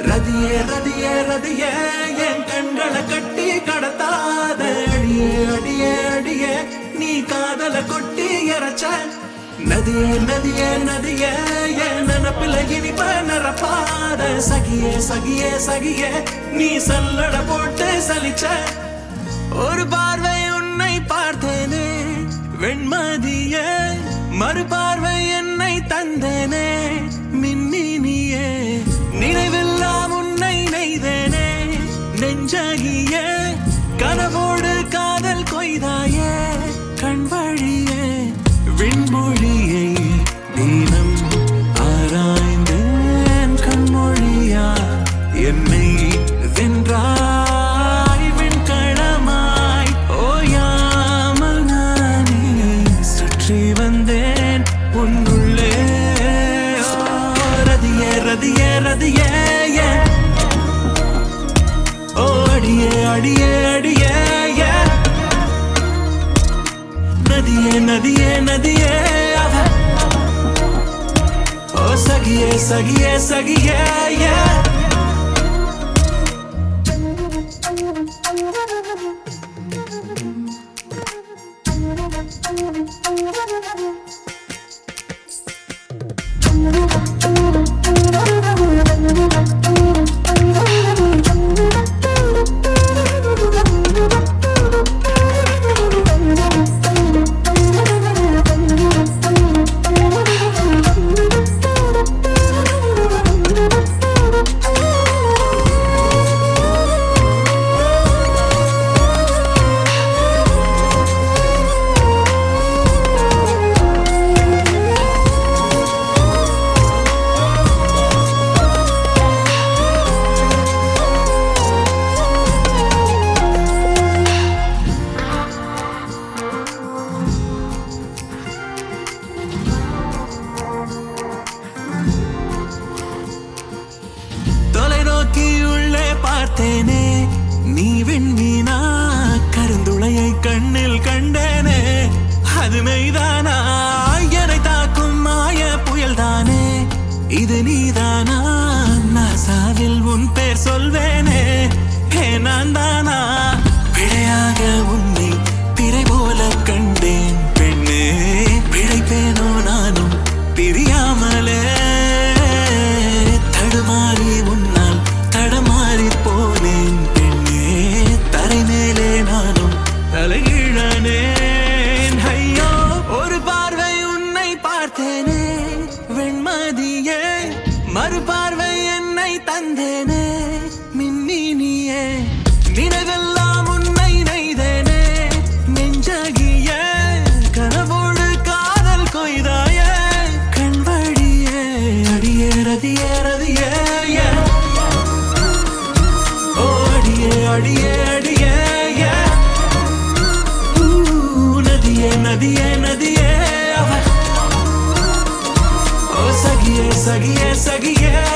ரதியே ரதியே ரதியே என் கண்களை கட்டி கடத்தாத அடியே அடியே அடியே நீ காதல கொட்டி இறச்ச நதியே நதியே நதியே என் நினப்பில இனிப்ப நிரப்பாத சகியே சகியே சகியே நீ சல்லட போட்டு சலிச்ச ஒரு பார்வை உன்னை பார்த்தேனே வெண்மதியே மறுபார்வை என்னை தந்தேனே மின்னினியே நினைவெல்லாம் உன்னை நெய்தேனே நெஞ்சகியே கனவோடு காதல் கொய்தாயே கண் வழியே விண்மொழியை தினம் ஆராய்ந்தேன் கண்மொழியா என்னை வென்றாய் விண்கணமாய் ஓயாமல் நானே சுற்றி வந்தேன் உன்னுள்ளே ஓ, ரதியே ரதியே ரதியே ஏ. ஓ அடியே அடியே அடியே ஏ. நதியே நதியே நதியே அவ ஓ சகியே சகியே சகியே yeah. தொலைநோக்கி உள்ளே பார்த்தேனே நீ விண்மீனா கருந்துளையை கண்ணில் கண்டேனே அது மெய்தானா என்னை தாக்கும் மாய புயல்தானே இது நீதானா நாசாவில் உன் பேர் சொல்வேனே ஹே நான் தானா பிழையாக உன்னை பிறை போல கண்டேன் பெண்ணே பிழைப்பேனோ நானும் பிரியாமலே தடுமாறி உன்னால் தடமாறி போனேன் பெண்ணே தரை மேலே நானும் தலைகீழனேன் ஐயோ ஒரு பார்வை உன்னை பார்த்தேனே வெண்மதியே மறுபார்வை என்னை தந்தேனே மின்னினியே நினைவெல்லாம் உன்னை நெய்தேனே நெஞ்சகியே கனவோடு காதல் கொய்தாயே கண் வழியே அடியே ரதியே ரதியே yeah. ஓ அடியே அடியே அடியே yeah. ஊ, நதியே நதியே நதியே அவ ஓ சகியே சகியே சகியே